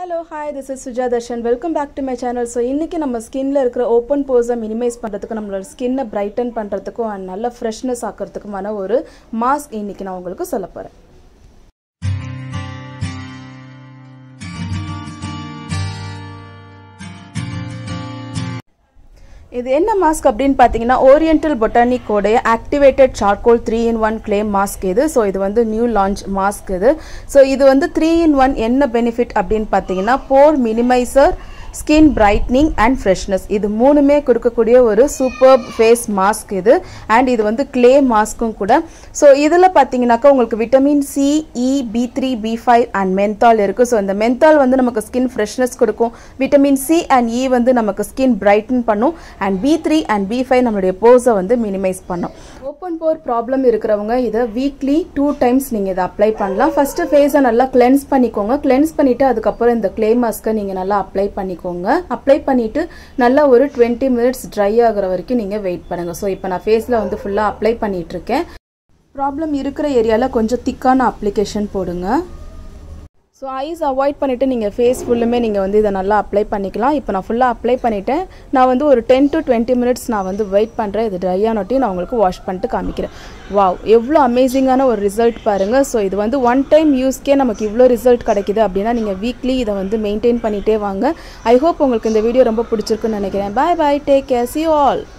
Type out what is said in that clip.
hello hi this is Suja Darshan welcome back to my channel so இன்றைக்கி நம்ம ஸ்கின்ல இருக்கிற ஓப்பன் போஸை மினிமைஸ் பண்ணுறதுக்கும் நம்மளோட ஸ்கின்னை பிரைட்டன் பண்ணுறதுக்கும் அண்ட் நல்ல ஃப்ரெஷ்னஸ் ஆக்கிறதுக்குமான ஒரு மாஸ்க் இன்றைக்கி நான் உங்களுக்கு சொல்ல போகிறேன் இது என்ன மாஸ்க் அப்படின்னு பார்த்தீங்கன்னா ஓரியன்டல் பொட்டானிக்கோடைய activated charcoal three in one clay mask இது ஸோ இது வந்து நியூ லான்ச் மாஸ்க் இது ஸோ இது வந்து த்ரீ இன் ஒன் என்ன பெனிஃபிட் அப்படின்னு பார்த்தீங்கன்னா pore minimiser skin brightening and freshness இது மூணுமே கொடுக்கக்கூடிய ஒரு சூப்பர் ஃபேஸ் மாஸ்க் இது அண்ட் இது வந்து கிளே மாஸ்க்கும் கூட ஸோ இதில் பார்த்தீங்கன்னாக்கா உங்களுக்கு vitamin C E B three B five and menthol இருக்குது ஸோ இந்த மென்தால் வந்து நமக்கு ஸ்கின் ஃப்ரெஷ்னஸ் கொடுக்கும் விட்டமின் சி அண்ட் இ வந்து நமக்கு ஸ்கின் பிரைட்டன் பண்ணும் and B three and B five நம்மளுடைய போஸை வந்து மினிமைஸ் பண்ணும் ஓப்பன் போர் ப்ராப்ளம் இருக்கிறவங்க இதை வீக்லி டூ டைம்ஸ் நீங்கள் இதை அப்ளை பண்ணலாம் ஃபஸ்ட்டு ஃபேஸை நல்லா கிளென்ஸ் பண்ணிக்கோங்க கிளென்ஸ் பண்ணிவிட்டு அதுக்கப்புறம் இந்த கிளே மாஸ்க்கை நீங்கள் நல்லா அப்ளை பண்ணிக்கோங்க அப்ளை பண்ணிவிட்டு நல்லா ஒரு டுவெண்ட்டி மினிட்ஸ் ட்ரை ஆகிற வரைக்கும் நீங்கள் வெயிட் பண்ணுங்கள் ஸோ இப்போ நான் ஃபேஸில் வந்து ஃபுல்லாக அப்ளை பண்ணிகிட்ருக்கேன் ப்ராப்ளம் இருக்கிற ஏரியாவில் கொஞ்சம் திக்கான அப்ளிகேஷன் போடுங்க ஸோ ஐஸ் அவாய்ட் பண்ணிவிட்டு நீங்கள் ஃபேஸ் ஃபுல்லுமே நீங்கள் வந்து இதை நல்லா அப்ளை பண்ணிக்கலாம் இப்போ நான் ஃபுல்லாக அப்ளை பண்ணிவிட்டேன் நான் வந்து ஒரு டென் டு டுவெண்ட்டி மினிட்ஸ் நான் வந்து வெயிட் பண்ணுறேன் இது ட்ரை ஆனோட்டி நான் உங்களுக்கு வாஷ் பண்ணிட்டு காமிக்கிறேன் வாவ் எவ்வளோ அமேசிங்கான ஒரு ரிசல்ட் பாருங்கள் ஸோ இது வந்து ஒன் டைம் யூஸ்க்கே நமக்கு இவ்வளோ ரிசல்ட் கிடைக்குது அப்படின்னா நீங்கள் வீக்லி இதை வந்து மெயின்டைன் பண்ணிகிட்டே வாங்க ஐ ஹோப் உங்களுக்கு இந்த வீடியோ ரொம்ப பிடிச்சிருக்குன்னு நினைக்கிறேன் bye bye take care see all